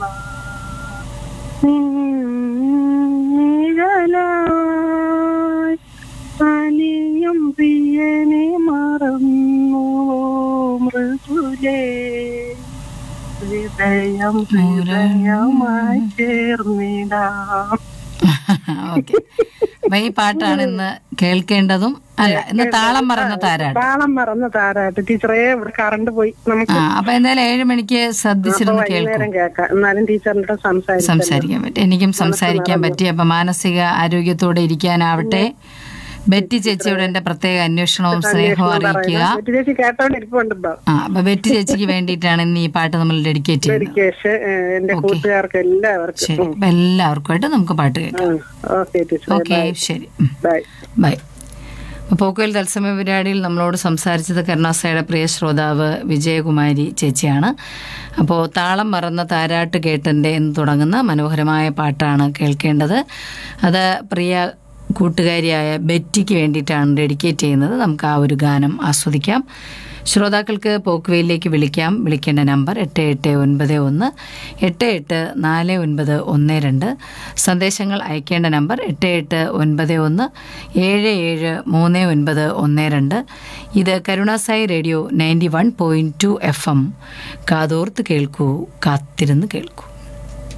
നിഴലായി അലിയും പ്രിയനെ മറന്നു മൃദുലേ ഹൃദയം ഹൃദയമായി ചേർന്നിടാം ഓക്കെ അപ്പൊ ഈ പാട്ടാണ് ഇന്ന് കേൾക്കേണ്ടതും അല്ല ഇന്ന് താളം മറന്ന താരാട്ട് താളം മറന്ന് താരാട്ട് ടീച്ചറേ ഇവിടെ കറണ്ട് പോയി നമുക്ക് ആ അപ്പൊ എന്തായാലും ഏഴ് മണിക്ക് ശ്രദ്ധിച്ചിരുന്ന് കേൾക്കും വൈകുന്നേരം കേൾക്കാം എന്നാലും ടീച്ചറിന്റെ സംസാരിക്കാം സംസാരിക്കാൻ പറ്റും എനിക്കും സംസാരിക്കാൻ പറ്റി അപ്പൊ മാനസിക ആരോഗ്യത്തോടെ ഇരിക്കാനാവട്ടെ ബെറ്റി ചേച്ചിയോട് എന്റെ പ്രത്യേക അന്വേഷണവും സ്നേഹവും അറിയിക്കുക ചേച്ചി കേട്ടോണ്ടിരിപ്പുണ്ട് ഇപ്പൊ ആ അപ്പൊ ബെറ്റി ചേച്ചിക്ക് വേണ്ടിയിട്ടാണ് ഇന്ന് ഈ പാട്ട് നമ്മൾ ഡെഡിക്കേറ്റ് ചെയ്യുന്നത് കേശ് എന്റെ കൂട്ടുകാർക്ക് എല്ലാവർക്കും ശരി അപ്പൊ എല്ലാവർക്കുമായിട്ട് നമുക്ക് പാട്ട് കേൾക്കാം ഓക്കെ ടീച്ചർ ഓക്കെ ശരി ഉം. ബൈ ബൈ പോക്കുവൽ തത്സമയ പരിപാടിയിൽ നമ്മളോട് സംസാരിച്ചത് കരുണാസയുടെ പ്രിയ ശ്രോതാവ് വിജയകുമാരി ചേച്ചിയാണ് അപ്പോൾ താളം മറന്ന താരാട്ട് കേട്ടൻ്റെ എന്ന് തുടങ്ങുന്ന മനോഹരമായ പാട്ടാണ് കേൾക്കേണ്ടത് അത് പ്രിയ കൂട്ടുകാരിയായ ബെറ്റിക്ക് വേണ്ടിയിട്ടാണ് ഡെഡിക്കേറ്റ് ചെയ്യുന്നത് നമുക്ക് ആ ഒരു ഗാനം ആസ്വദിക്കാം ശ്രോതാക്കൾക്ക് പോക്കുവയിലേക്ക് വിളിക്കാം വിളിക്കേണ്ട നമ്പർ എട്ട് എട്ട് ഒൻപത് ഒന്ന് എട്ട് എട്ട് നാല് ഒൻപത് ഒന്ന് രണ്ട് സന്ദേശങ്ങൾ അയക്കേണ്ട നമ്പർ എട്ട് എട്ട് ഒൻപത് ഒന്ന് ഏഴ് ഏഴ് മൂന്ന് ഒൻപത് ഒന്ന് രണ്ട് ഇത് കരുണാസായി radio ninety one point two F M കാതോർത്ത് കേൾക്കൂ കാത്തിരുന്ന് കേൾക്കൂ